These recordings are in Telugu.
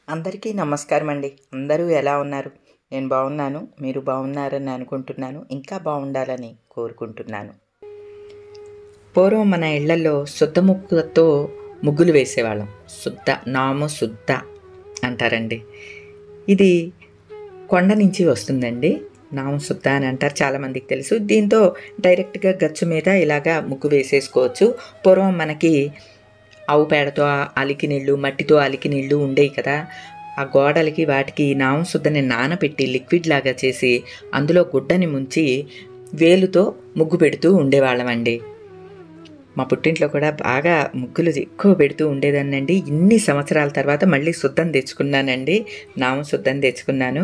అందరికీ నమస్కారం అండి అందరూ ఎలా ఉన్నారు నేను బాగున్నాను మీరు బాగున్నారని అనుకుంటున్నాను ఇంకా బాగుండాలని కోరుకుంటున్నాను పూర్వం మన ఇళ్లలో శుద్ధ ముక్కుతో ముగ్గులు వేసేవాళ్ళం శుద్ధ నాము శుద్ధ అంటారండి ఇది కొండ నుంచి వస్తుందండి నామ శుద్ధ అని అంటారు చాలామందికి తెలుసు దీంతో డైరెక్ట్గా గచ్చు మీద ఇలాగా ముగ్గు వేసేసుకోవచ్చు పూర్వం మనకి ఆవు పేడతో అలికి నీళ్ళు మట్టితో అలికి నీళ్ళు ఉండేవి కదా ఆ గోడలకి వాటికి నామం శుద్ధని నానబెట్టి లిక్విడ్ లాగా చేసి అందులో గుడ్డని ముంచి వేలుతో ముగ్గు పెడుతూ ఉండేవాళ్ళమండి మా పుట్టింట్లో కూడా బాగా ముగ్గులు ఎక్కువ పెడుతూ ఉండేదాన్నండి ఇన్ని సంవత్సరాల తర్వాత మళ్ళీ శుద్ధం తెచ్చుకున్నానండి నామం శుద్ధం తెచ్చుకున్నాను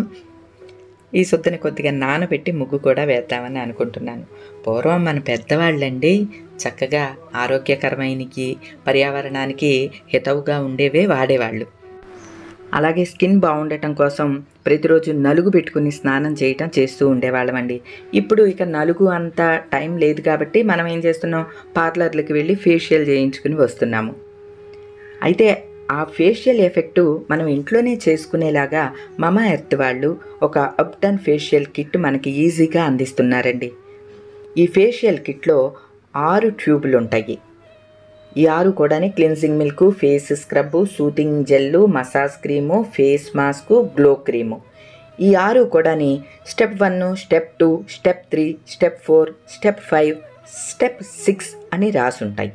ఈ శుద్ధని కొద్దిగా నానబెట్టి ముగ్గు కూడా వేద్దామని అనుకుంటున్నాను పూర్వం మన పెద్దవాళ్ళండి చక్కగా ఆరోగ్యకరమైనకి పర్యావరణానికి హితవుగా ఉండేవే వాడేవాళ్ళు అలాగే స్కిన్ బాగుండటం కోసం ప్రతిరోజు నలుగు పెట్టుకుని స్నానం చేయటం చేస్తూ ఉండేవాళ్ళమండి ఇప్పుడు ఇక నలుగు అంత టైం లేదు కాబట్టి మనం ఏం చేస్తున్నాం పార్లర్లకు వెళ్ళి ఫేషియల్ చేయించుకుని వస్తున్నాము అయితే ఆ ఫేషియల్ ఎఫెక్టు మనం ఇంట్లోనే చేసుకునేలాగా మమా ఎర్త్ వాళ్ళు ఒక అప్టన్ ఫేషియల్ కిట్ మనకి ఈజీగా అందిస్తున్నారండి ఈ ఫేషియల్ కిట్లో ఆరు ట్యూబులు ఉంటాయి ఈ ఆరు కూడా cleansing milk face scrub soothing gel massage cream face mask glow cream ఈ ఆరు కూడా step one step two step three step four step five step six అని రాసుంటాయి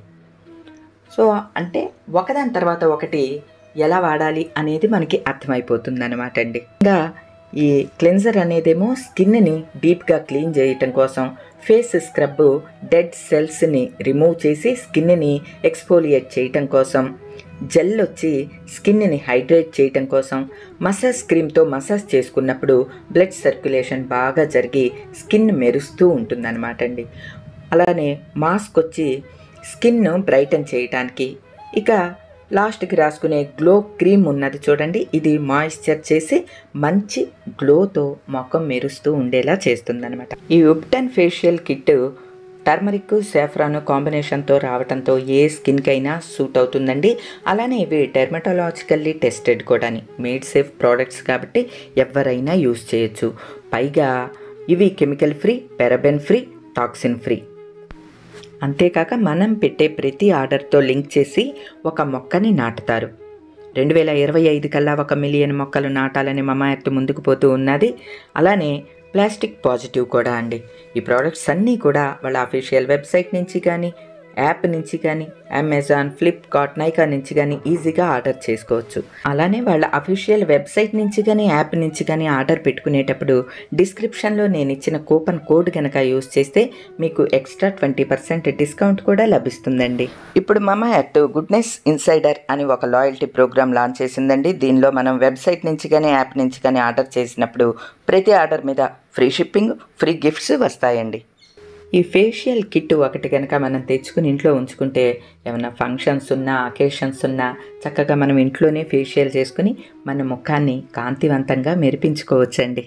సో అంటే ఒకదాని తర్వాత ఒకటి ఎలా వాడాలి అనేది మనకి అర్థమైపోతుంది అనమాట అండి ఇంకా ఈ క్లెన్జర్ అనేదేమో స్కిన్ని డీప్గా క్లీన్ చేయటం కోసం ఫేస్ స్క్రబ్ డెడ్ సెల్స్ని రిమూవ్ చేసి స్కిన్ని ఎక్స్పోలియేట్ చేయటం కోసం జెల్ వచ్చి స్కిన్ని హైడ్రేట్ చేయటం కోసం మసాజ్ క్రీమ్తో మసాజ్ చేసుకున్నప్పుడు బ్లడ్ సర్క్యులేషన్ బాగా జరిగి స్కిన్ మెరుస్తూ ఉంటుందన్నమాట అండి అలానే మాస్క్ వచ్చి స్కిన్ బ్రైటన్ చేయటానికి ఇక లాస్ట్కి రాసుకునే గ్లో క్రీమ్ ఉన్నది చూడండి ఇది మాయిశ్చర్ చేసి మంచి గ్లోతో మొఖం మెరుస్తూ ఉండేలా చేస్తుందన్నమాట ఈ ubtan facial kit turmeric saffron కాంబినేషన్తో రావడంతో ఏ స్కిన్కైనా సూట్ అవుతుందండి అలానే ఇవి డెర్మటాలజికల్లీ టెస్టెడ్ కూడా మేడ్ సేఫ్ ప్రోడక్ట్స్ కాబట్టి ఎవరైనా యూస్ చేయొచ్చు పైగా ఇవి chemical free paraben free toxin free అంతేకాక మనం పెట్టే ప్రతి ఆర్డర్తో లింక్ చేసి ఒక మొక్కని నాటుతారు రెండు వేల ఇరవై ఐదు కల్లా ఒక మిలియన్ మొక్కలు నాటాలని మమాయత్తు ముందుకు పోతూ ఉన్నది అలానే ప్లాస్టిక్ పాజిటివ్ కూడా అండి ఈ ప్రోడక్ట్స్ అన్నీ కూడా వాళ్ళ అఫీషియల్ వెబ్సైట్ నుంచి కానీ యాప్ నుంచి కానీ అమెజాన్ ఫ్లిప్కార్ట్ నైకా నుంచి కానీ ఈజీగా ఆర్డర్ చేసుకోవచ్చు అలానే వాళ్ళ అఫీషియల్ వెబ్సైట్ నుంచి కానీ యాప్ నుంచి కానీ ఆర్డర్ పెట్టుకునేటప్పుడు డిస్క్రిప్షన్లో నేను ఇచ్చిన కూపన్ కోడ్ కనుక యూస్ చేస్తే మీకు ఎక్స్ట్రా ట్వంటీ పర్సెంట్ డిస్కౌంట్ కూడా లభిస్తుందండి ఇప్పుడు మమ యాట్ గుడ్నెస్ ఇన్సైడర్ అని ఒక లాయల్టీ ప్రోగ్రామ్ లాంచ్ చేసిందండి దీనిలో మనం వెబ్సైట్ నుంచి కానీ యాప్ నుంచి కానీ ఆర్డర్ చేసినప్పుడు ప్రతి ఆర్డర్ మీద ఫ్రీ షిప్పింగ్ ఫ్రీ గిఫ్ట్స్ వస్తాయండి ఈ ఫేషియల్ కిట్ ఒకటి కనుక మనం తెచ్చుకుని ఇంట్లో ఉంచుకుంటే ఏమైనా ఫంక్షన్స్ ఉన్నా అకేషన్స్ ఉన్నా చక్కగా మనం ఇంట్లోనే ఫేషియల్ చేసుకుని మన ముఖాన్ని కాంతివంతంగా మెరిపించుకోవచ్చండి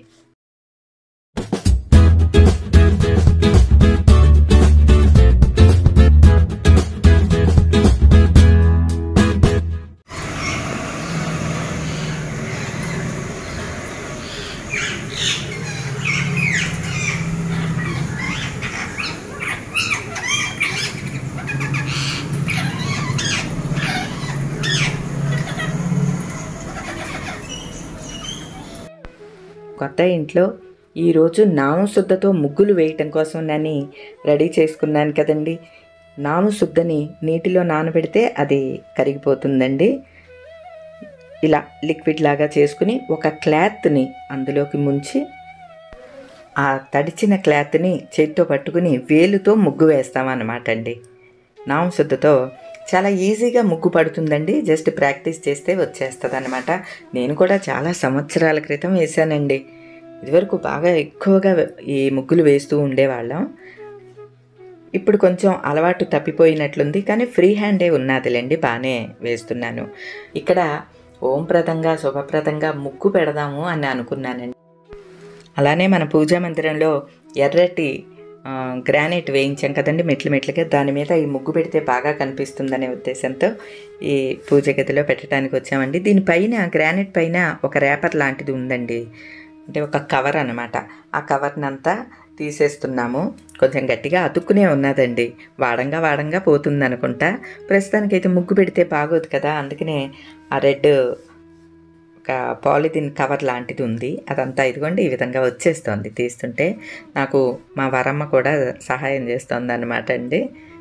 కొత్త ఇంట్లో ఈరోజు నామశుద్ధతో ముగ్గులు వేయటం కోసం నన్ను రెడీ చేసుకున్నాను కదండి నామశుద్ధని నీటిలో నానబెడితే అది కరిగిపోతుందండి ఇలా లిక్విడ్ లాగా చేసుకుని ఒక క్లాత్ని అందులోకి ముంచి ఆ తడిచిన క్లాత్ని చేతితో పట్టుకుని వేలుతో ముగ్గు వేస్తామన్నమాట అండి నామశుద్ధతో చాలా ఈజీగా ముగ్గు పడుతుందండి జస్ట్ ప్రాక్టీస్ చేస్తే వచ్చేస్తుంది అనమాట నేను కూడా చాలా సంవత్సరాల క్రితం వేసానండి ఇదివరకు బాగా ఎక్కువగా ఈ ముగ్గులు వేస్తూ ఉండేవాళ్ళం ఇప్పుడు కొంచెం అలవాటు తప్పిపోయినట్లుంది కానీ ఫ్రీ హ్యాండే ఉన్నదిలేండి బాగానే వేస్తున్నాను ఇక్కడ ఓంప్రదంగా శుభప్రదంగా ముగ్గు పెడదాము అని అనుకున్నానండి అలానే మన పూజా మందిరంలో ఎర్రటి ఆ, గ్రానైట్ వేయించాం కదండి మెట్లు మెట్లుగా దాని మీద ఈ ముగ్గు పెడితే బాగా కనిపిస్తుందనే ఉద్దేశంతో ఈ పూజ గదిలో పెట్టడానికి వచ్చామండి దీనిపైన గ్రానైట్ పైన ఒక రేపర్ లాంటిది ఉందండి అంటే ఒక కవర్ అనమాట ఆ కవర్ని అంతా తీసేస్తున్నాము కొంచెం గట్టిగా అతుక్కునే ఉన్నదండి వాడంగా వాడంగా పోతుంది అనుకుంటా ప్రస్తుతానికైతే ముగ్గు పెడితే బాగోదు కదా అందుకనే ఆ రెడ్ ఒక పాలిథిన్ కవర్ లాంటిది ఉంది అదంతా ఇదిగోండి ఈ విధంగా వచ్చేస్తోంది తీస్తుంటే నాకు మా వరమ్మ కూడా సహాయం చేస్తోంది అనమాట అండి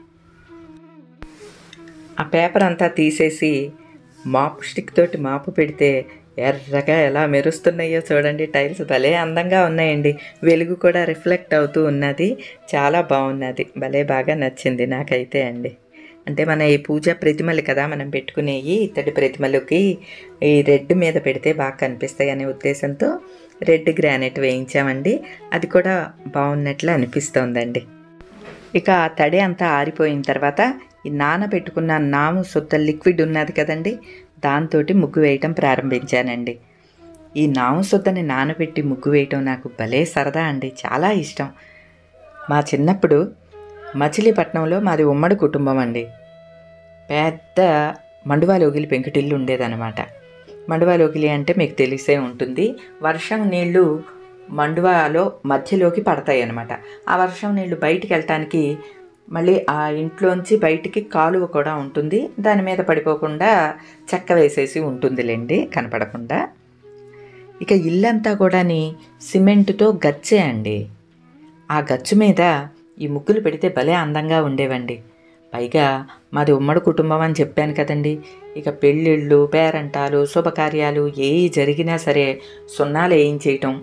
ఆ పేపర్ అంతా తీసేసి మాపు స్టిక్ తోటి మాపు పెడితే ఎర్రగా ఎలా మెరుస్తున్నాయో చూడండి టైల్స్ భలే అందంగా ఉన్నాయండి వెలుగు కూడా రిఫ్లెక్ట్ అవుతూ ఉన్నది చాలా బాగున్నది భలే బాగా నచ్చింది నాకైతే అండి అంటే మన ఈ పూజ ప్రతిమలు కదా మనం పెట్టుకునేవి ఇత్తడి ప్రతిమలకి ఈ రెడ్ మీద పెడితే బాగా కనిపిస్తాయి అనే ఉద్దేశంతో రెడ్ గ్రానైట్ వేయించామండి అది కూడా బాగున్నట్లు అనిపిస్తోందండి ఇక ఆ తడి అంతా ఆరిపోయిన తర్వాత ఈ నానబెట్టుకున్న నాము సుత్త లిక్విడ్ ఉన్నది కదండి దాంతో ముగ్గు వేయటం ప్రారంభించానండి ఈ నాము సుత్తని నానబెట్టి ముగ్గు వేయటం నాకు భలే సరదా అండి చాలా ఇష్టం మా చిన్నప్పుడు మచిలీపట్నంలో మాది ఉమ్మడి కుటుంబం అండి పెద్ద మండువాలోగిలి పెంకుటిల్లు ఉండేదన్నమాట మండువాలోగిలి అంటే మీకు తెలిసే ఉంటుంది వర్షం నీళ్లు మండువాలో మధ్యలోకి పడతాయి అన్నమాట ఆ వర్షం నీళ్లు బయటికి వెళ్ళటానికి మళ్ళీ ఆ ఇంట్లోంచి బయటికి కాలువ కూడా ఉంటుంది దాని మీద పడిపోకుండా చెక్క వేసేసి ఉంటుందిలేండి కనపడకుండా ఇక ఇల్లంతా కూడాని సిమెంటుతో గచ్చే అండి ఆ గచ్చు మీద ఈ ముగ్గులు పెడితే భలే అందంగా ఉండేవండి పైగా మాది ఉమ్మడి కుటుంబం అని చెప్పాను కదండి ఇక పెళ్ళిళ్ళు పేరంటాలు శుభకార్యాలు ఏవి జరిగినా సరే సున్నాలు వేయించేయటం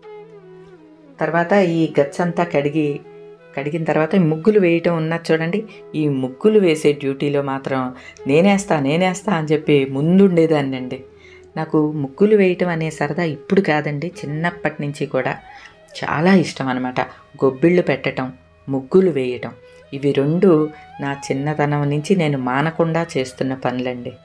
తర్వాత ఈ గచ్చంతా కడిగి కడిగిన తర్వాత ఈ ముగ్గులు వేయటం ఉన్నది చూడండి ఈ ముగ్గులు వేసే డ్యూటీలో మాత్రం నేనేస్తా నేనేస్తా అని చెప్పి ముందుండేదాన్ని అండి నాకు ముగ్గులు వేయటం అనే సరదా ఇప్పుడు కాదండి చిన్నప్పటి నుంచి కూడా చాలా ఇష్టం అనమాట గొబ్బిళ్ళు పెట్టటం ముగ్గులు వేయటం ఇవి రెండు నా చిన్నతనం నుంచి నేను మానకుండా చేస్తున్న పనులండి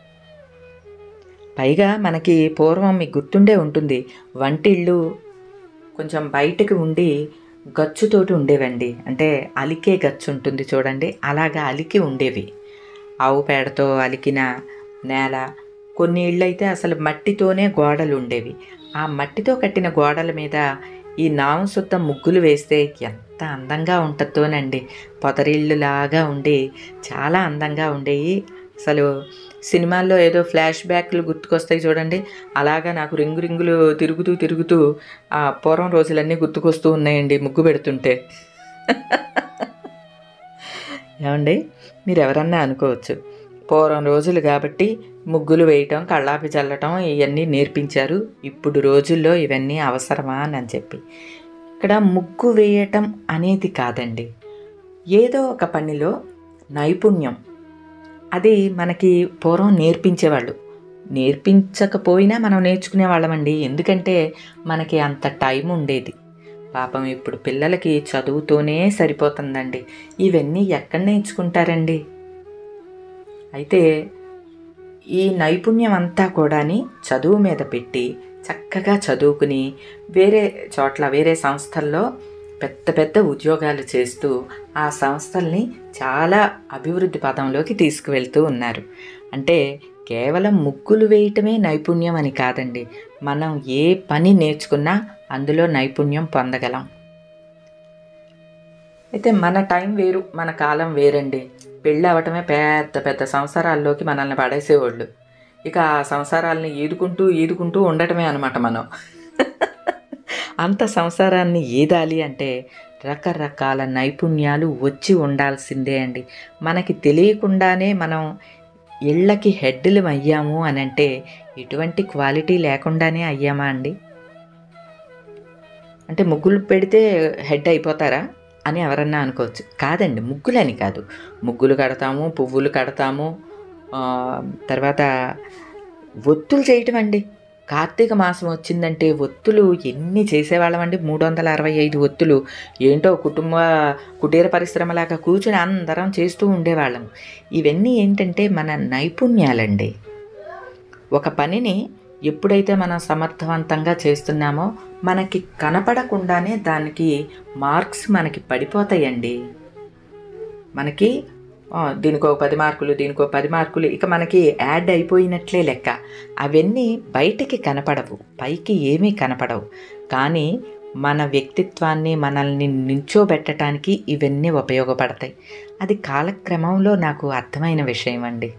పైగా మనకి పూర్వం మీకు గుర్తుండే ఉంటుంది వంటిళ్ళు కొంచెం బయటకు ఉండి గచ్చుతోటి ఉండేవండి అంటే అలికే గచ్చు ఉంటుంది చూడండి అలాగా అలికి ఉండేవి ఆవు పేడతో అలికిన నేల కొన్ని ఇళ్ళు అయితే అసలు మట్టితోనే గోడలు ఉండేవి ఆ మట్టితో కట్టిన గోడల మీద ఈ నాము సుత్త ముగ్గులు వేస్తే ఎంత అందంగా ఉంటుందోనండి పొదరిళ్ళులాగా ఉండి చాలా అందంగా ఉండేవి అసలు సినిమాల్లో ఏదో ఫ్లాష్ బ్యాక్లు గుర్తుకొస్తాయి చూడండి అలాగా నాకు రింగు రింగులు తిరుగుతూ తిరుగుతూ ఆ పూర్వం రోజులన్నీ గుర్తుకొస్తూ ఉన్నాయండి ముగ్గు పెడుతుంటే ఏమండి మీరు ఎవరన్నా అనుకోవచ్చు పూర్వం రోజులు కాబట్టి ముగ్గులు వేయటం కళ్ళాపి చల్లటం ఇవన్నీ నేర్పించారు ఇప్పుడు రోజుల్లో ఇవన్నీ అవసరమా అని చెప్పి ఇక్కడ ముగ్గు వేయటం అనేది కాదండి ఏదో ఒక పనిలో నైపుణ్యం అది మనకి పూర్వం నేర్పించేవాళ్ళు నేర్పించకపోయినా మనం నేర్చుకునే వాళ్ళమండి ఎందుకంటే మనకి అంత టైం ఉండేది పాపం ఇప్పుడు పిల్లలకి చదువుతోనే సరిపోతుందండి ఇవన్నీ ఎక్కడ నేర్చుకుంటారండి అయితే ఈ నైపుణ్యం అంతా కూడాని చదువు మీద పెట్టి చక్కగా చదువుకుని వేరే చోట్ల వేరే సంస్థల్లో పెద్ద పెద్ద ఉద్యోగాలు చేస్తూ ఆ సంస్థల్ని చాలా అభివృద్ధి పదంలోకి తీసుకువెళ్తూ ఉన్నారు అంటే కేవలం ముగ్గులు వేయటమే నైపుణ్యం అని కాదండి మనం ఏ పని నేర్చుకున్నా అందులో నైపుణ్యం పొందగలం అయితే మన టైం వేరు మన కాలం వేరండి పెళ్ళి అవటమే పెద్ద పెద్ద సంసారాల్లోకి మనల్ని పడేసేవాళ్ళు ఇక ఆ సంసారాలని ఈదుకుంటూ ఈదుకుంటూ ఉండటమే అనమాట మనం అంత సంసారాన్ని ఈదాలి అంటే రకరకాల నైపుణ్యాలు వచ్చి ఉండాల్సిందే అండి మనకి తెలియకుండానే మనం ఇళ్ళకి హెడ్లు అయ్యాము అని అంటే ఎటువంటి క్వాలిటీ లేకుండానే అయ్యామా అండి అంటే ముగ్గులు పెడితే హెడ్ అయిపోతారా అని ఎవరన్నా అనుకోవచ్చు కాదండి ముగ్గులని కాదు ముగ్గులు కడతాము పువ్వులు కడతాము ఆ, తర్వాత ఒత్తులు చేయటం అండి కార్తీక మాసం వచ్చిందంటే ఒత్తులు ఎన్ని చేసేవాళ్ళమండి మూడు వందల అరవై ఐదు ఒత్తులు ఏంటో కుటుంబ కుటీర పరిశ్రమలాగా కూర్చుని అందరం చేస్తూ ఉండేవాళ్ళం ఇవన్నీ ఏంటంటే మన నైపుణ్యాలండి ఒక పనిని ఎప్పుడైతే మనం సమర్థవంతంగా చేస్తున్నామో మనకి కనపడకుండానే దానికి మార్క్స్ మనకి పడిపోతాయండి మనకి ఆ, దీనికో పది మార్కులు దీనికో పది మార్కులు ఇక మనకి యాడ్ అయిపోయినట్లే లెక్క అవన్నీ బయటికి కనపడవు పైకి ఏమీ కనపడవు కానీ మన వ్యక్తిత్వాన్ని మనల్ని నించోబెట్టడానికి ఇవన్నీ ఉపయోగపడతాయి అది కాలక్రమంలో నాకు అర్థమైన విషయం అండి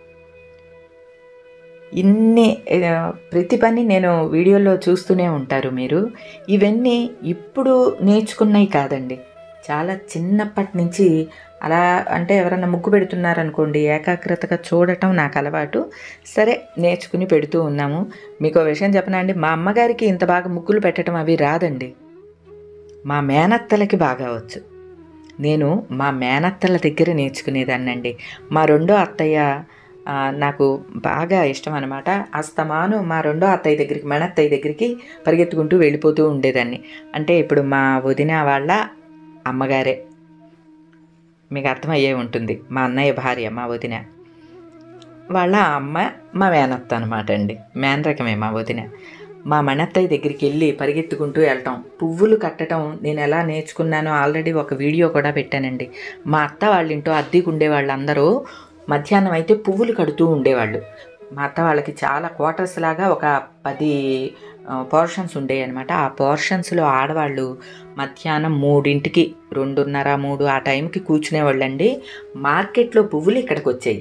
ఇన్ని ఆ, ప్రతి పని నేను వీడియోలో చూస్తూనే ఉంటారు మీరు ఇవన్నీ ఇప్పుడు నేర్చుకున్నవి కాదండి చాలా చిన్నప్పటి నుంచి అలా అంటే ఎవరైనా ముగ్గు పెడుతున్నారనుకోండి ఏకాగ్రతగా చూడటం నాకు అలవాటు సరే నేర్చుకుని పెడుతూ ఉన్నాము మీకు ఒక విషయం చెప్పనా అండి మా అమ్మగారికి ఇంత బాగా ముగ్గులు పెట్టడం అవి రాదండి మా మేనత్తలకి బాగా వచ్చు నేను మా మేనత్తల దగ్గర నేర్చుకునేదాన్నండి మా రెండో అత్తయ్య ఆ, నాకు బాగా ఇష్టం అనమాట అస్తమాను మా రెండో అత్తయ్య దగ్గరికి మేనత్తయ్య దగ్గరికి పరిగెత్తుకుంటూ వెళ్ళిపోతూ ఉండేదాన్ని అంటే ఇప్పుడు మా వదిన వాళ్ళ అమ్మగారే మీకు అర్థమయ్యే ఉంటుంది మా అన్నయ్య భార్య మా వదిన వాళ్ళ అమ్మ మా మేనత్త అనమాట అండి మేనరకమే మా వదిన మా మణత్తయ్య దగ్గరికి వెళ్ళి పరిగెత్తుకుంటూ వెళ్ళటం పువ్వులు కట్టడం నేను ఎలా నేర్చుకున్నానో ఆల్రెడీ ఒక వీడియో కూడా పెట్టానండి మా అత్త వాళ్ళ ఇంటో అద్దెకు ఉండే వాళ్ళందరూ మధ్యాహ్నం అయితే పువ్వులు కడుతూ ఉండేవాళ్ళు మా అత్త వాళ్ళకి చాలా క్వార్టర్స్ లాగా ఒక పది పోర్షన్స్ ఉండేవి అనమాట ఆ పోర్షన్స్లో ఆడవాళ్ళు మధ్యాహ్నం మూడింటికి రెండున్నర మూడు ఆ టైంకి కూర్చునేవాళ్ళండి మార్కెట్లో పువ్వులు ఇక్కడికి వచ్చాయి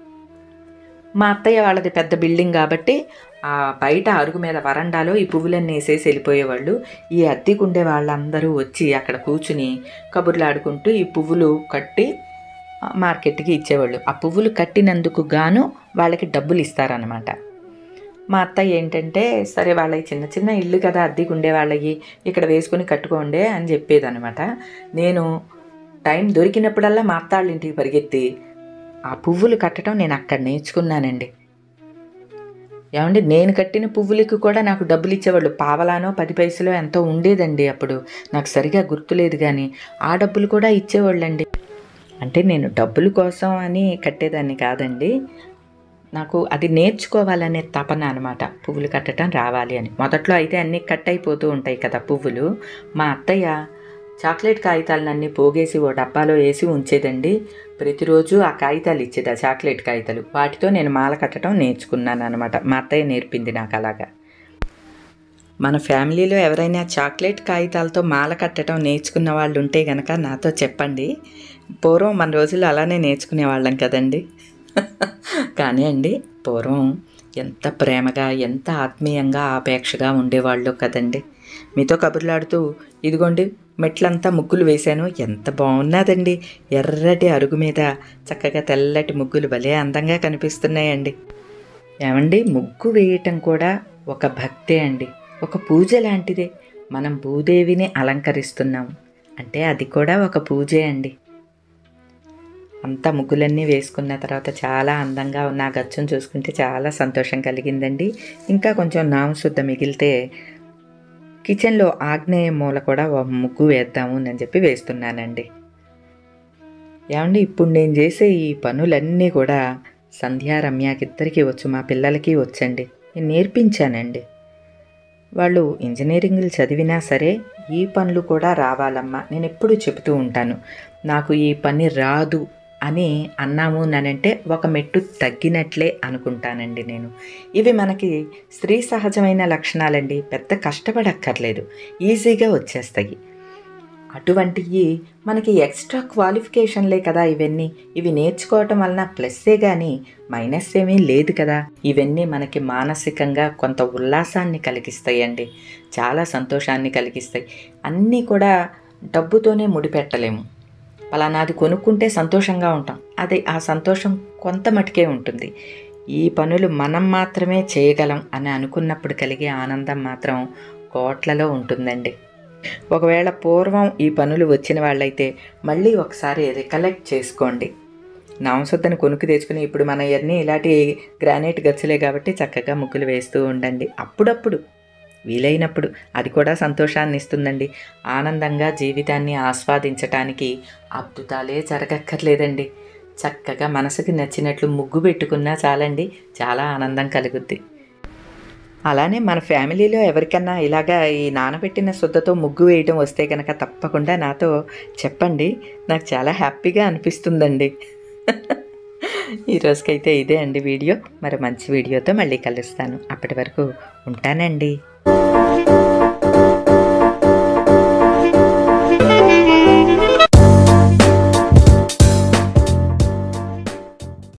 మా అత్తయ్య వాళ్ళది పెద్ద బిల్డింగ్ కాబట్టి ఆ బయట అరుగు మీద వరండాలో ఈ పువ్వులన్నీ వేసేసి వెళ్ళిపోయేవాళ్ళు ఈ అద్దెకుండే వాళ్ళందరూ వచ్చి అక్కడ కూర్చుని కబుర్లు ఆడుకుంటూ ఈ పువ్వులు కట్టి ఆ, మార్కెట్కి ఇచ్చేవాళ్ళు ఆ పువ్వులు కట్టినందుకు గాను వాళ్ళకి డబ్బులు ఇస్తారనమాట మా అత్తయ్య ఏంటంటే సరే వాళ్ళకి చిన్న చిన్న ఇల్లు కదా అద్దెకు ఉండే వాళ్ళకి ఇక్కడ వేసుకుని కట్టుకోండి అని చెప్పేదనమాట నేను టైం దొరికినప్పుడల్లా మా అత్త వాళ్ళ ఇంటికి పరిగెత్తి ఆ పువ్వులు కట్టడం నేను అక్కడ నేర్చుకున్నానండి ఏమండి నేను కట్టిన పువ్వులకి కూడా నాకు డబ్బులు ఇచ్చేవాళ్ళు పావలానో పది పైసలో ఎంతో ఉండేదండి అప్పుడు నాకు సరిగా గుర్తులేదు కానీ ఆ డబ్బులు కూడా ఇచ్చేవాళ్ళండి అంటే నేను డబ్బుల కోసం అని కట్టేదాన్ని కాదండి నాకు అది నేర్చుకోవాలనే తపన అనమాట పువ్వులు కట్టడం రావాలి అని మొదట్లో అయితే అన్నీ కట్ అయిపోతూ ఉంటాయి కదా పువ్వులు మా అత్తయ్య చాక్లెట్ కాగితాలన్నీ పోగేసి ఓ డబ్బాలో వేసి ఉంచేదండి ప్రతిరోజు ఆ కాగితాలు ఇచ్చేది ఆ చాక్లెట్ కాగితాలు వాటితో నేను మాల కట్టడం నేర్చుకున్నాను అనమాట మా అత్తయ్య నేర్పింది నాకు అలాగా మన ఫ్యామిలీలో ఎవరైనా చాక్లెట్ కాగితాలతో మాల కట్టడం నేర్చుకున్న వాళ్ళు ఉంటే గనక నాతో చెప్పండి పూర్వం మన రోజుల్లో అలానే నేర్చుకునే వాళ్ళం కదండి కానీ అండి పూర్వం ఎంత ప్రేమగా ఎంత ఆత్మీయంగా ఆపేక్షగా ఉండేవాళ్ళు కదండి మీతో కబుర్లాడుతూ ఇదిగోండి మెట్లంతా ముగ్గులు వేశాను ఎంత బాగున్నదండి ఎర్రటి అరుగు మీద చక్కగా తెల్లటి ముగ్గులు భలే అందంగా కనిపిస్తున్నాయండి ఏమండి ముగ్గు వేయటం కూడా ఒక భక్తే అండి ఒక పూజ లాంటిదే మనం భూదేవిని అలంకరిస్తున్నాం అంటే అది కూడా ఒక పూజే అండి అంతా ముగ్గులన్నీ వేసుకున్న తర్వాత చాలా అందంగా ఉన్న ఆ గచ్చును చూసుకుంటే చాలా సంతోషం కలిగిందండి ఇంకా కొంచెం నామశుద్ధ మిగిలితే కిచెన్లో ఆగ్నేయ మూల కూడా ఓ ముగ్గు వేద్దాము అని చెప్పి వేస్తున్నానండి ఏమండి ఇప్పుడు నేను చేసే ఈ పనులన్నీ కూడా సంధ్యా రమ్యకి ఇద్దరికీ వచ్చు మా పిల్లలకి వచ్చండి నేను నేర్పించానండి వాళ్ళు ఇంజనీరింగ్లు చదివినా సరే ఈ పనులు కూడా రావాలమ్మా నేను ఎప్పుడూ చెబుతూ ఉంటాను నాకు ఈ పని రాదు అని అన్నాము నానంటే ఒక మెట్టు తగ్గినట్లే అనుకుంటానండి నేను ఇవి మనకి స్త్రీ సహజమైన లక్షణాలండి పెద్ద కష్టపడక్కర్లేదు ఈజీగా వచ్చేస్తాయి అటువంటివి మనకి ఎక్స్ట్రా క్వాలిఫికేషన్లే కదా ఇవన్నీ ఇవి నేర్చుకోవటం వలన ప్లస్సే కానీ మైనస్ ఏమీ లేదు కదా ఇవన్నీ మనకి మానసికంగా కొంత ఉల్లాసాన్ని కలిగిస్తాయండి చాలా సంతోషాన్ని కలిగిస్తాయి అన్నీ కూడా డబ్బుతోనే ముడిపెట్టలేము పలానాది కొనుక్కుంటే సంతోషంగా ఉంటాం అదే ఆ సంతోషం కొంత మటుకే ఉంటుంది ఈ పనులు మనం మాత్రమే చేయగలం అని అనుకున్నప్పుడు కలిగే ఆనందం మాత్రం కోట్లలో ఉంటుందండి ఒకవేళ పూర్వం ఈ పనులు వచ్చిన వాళ్ళైతే మళ్ళీ ఒకసారి రికలెక్ట్ చేసుకోండి నామశుద్ధని కొనుక్కు తెచ్చుకుని ఇప్పుడు మన ఇవన్నీ ఇలాంటి గ్రానైట్ గచ్చులే కాబట్టి చక్కగా ముగ్గులు వేస్తూ ఉండండి అప్పుడప్పుడు వీలైనప్పుడు అది కూడా సంతోషాన్ని ఇస్తుందండి ఆనందంగా జీవితాన్ని ఆస్వాదించటానికి అద్భుతాలే జరగక్కర్లేదండి చక్కగా మనసుకి నచ్చినట్లు ముగ్గు పెట్టుకున్నా చాలండి చాలా ఆనందం కలుగుద్ది అలానే మన ఫ్యామిలీలో ఎవరికన్నా ఇలాగా ఈ నానబెట్టిన శుద్ధతో ముగ్గు వేయడం వస్తే కనుక తప్పకుండా నాతో చెప్పండి నాకు చాలా హ్యాపీగా అనిపిస్తుందండి ఈ రోజుకైతే ఇదే అండి వీడియో మరి మంచి వీడియోతో మళ్ళీ కలుస్తాను అప్పటి వరకు ఉంటానండి